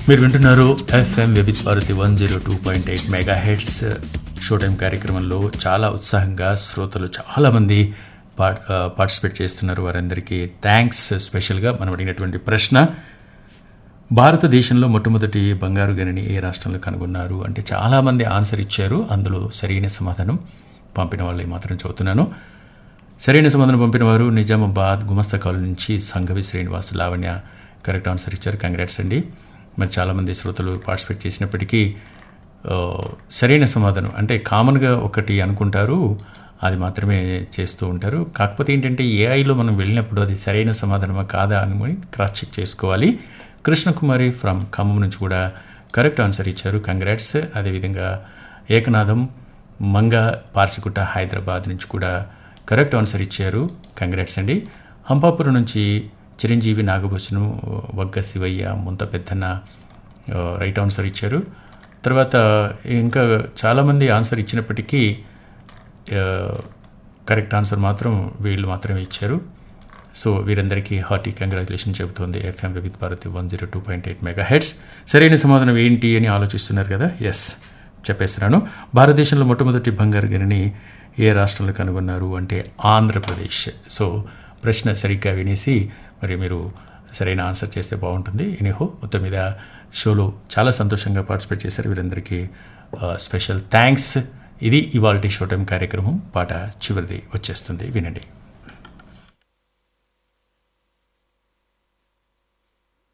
మీరు వింటున్నారు FM Vividh Bharati one zero two point eight mega hits show time కార్యక్రమంలో చాలా ఉత్సాహంగా శ్రోతలు చాలామంది పా పార్టిసిపేట్ చేస్తున్నారు వారందరికీ థ్యాంక్స్ స్పెషల్గా మనం అడిగినటువంటి ప్రశ్న భారతదేశంలో మొట్టమొదటి బంగారు గనిని ఏ రాష్ట్రంలో కనుగొన్నారు అంటే చాలామంది ఆన్సర్ ఇచ్చారు అందులో సరైన సమాధానం పంపిన వాళ్ళు మాత్రం చదువుతున్నాను సరైన సమాధానం పంపిన వారు నిజామాబాద్ గుమస్తా కాలనీ నుంచి సంఘవి శ్రీనివాస్ లావణ్య కరెక్ట్ ఆన్సర్ ఇచ్చారు కంగ్రాట్స్ అండి మరి చాలామంది శ్రోతలు పార్టిసిపేట్ చేసినప్పటికీ ఆ, సరైన సమాధానం అంటే కామన్గా ఒకటి అనుకుంటారు అది మాత్రమే చేస్తూ ఉంటారు కాకపోతే ఏంటంటే ఏఐలో మనం వెళ్ళినప్పుడు అది సరైన సమాధానమా కాదా అని క్రాస్ చెక్ చేసుకోవాలి కృష్ణకుమారి ఫ్రమ్ ఖమ్మం నుంచి కూడా కరెక్ట్ ఆన్సర్ ఇచ్చారు కంగ్రాట్స్ అదేవిధంగా ఏకనాథం మంగ పార్సిగుట్ట హైదరాబాద్ నుంచి కూడా కరెక్ట్ ఆన్సర్ ఇచ్చారు కంగ్రాట్స్ అండి హంపాపురం నుంచి చిరంజీవి నాగభూషణం వగ్గ శివయ్య ముంత పెద్దన్న ఆ, రైట్ ఆన్సర్ ఇచ్చారు తర్వాత ఇంకా చాలామంది ఆన్సర్ ఇచ్చినప్పటికీ ఆ, కరెక్ట్ ఆన్సర్ మాత్రం వీళ్ళు మాత్రమే ఇచ్చారు సో వీరందరికీ హార్టీ కంగ్రాచులేషన్ చెబుతోంది FM Vividh Bharati one zero two point eight mega hits సరైన సమాధానం ఏంటి అని ఆలోచిస్తున్నారు కదా ఎస్ చెప్పేస్తున్నాను భారతదేశంలో మొట్టమొదటి బంగారు గనిని ఏ రాష్ట్రంలో కనుగొన్నారు అంటే ఆంధ్రప్రదేశ్ సో ప్రశ్న సరిగ్గా వినేసి మరి మీరు సరైన ఆన్సర్ చేస్తే బాగుంటుంది ఎనీహో మొత్తం మీద షోలో చాలా సంతోషంగా పార్టిసిపేట్ చేశారు వీరందరికీ ఆ, స్పెషల్ థ్యాంక్స్ ఇది ఇవాల్టి షో టైం కార్యక్రమం పాట చివరిది వచ్చేస్తుంది వినండి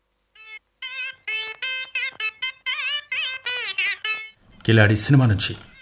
కిలాడి సినిమా నుంచి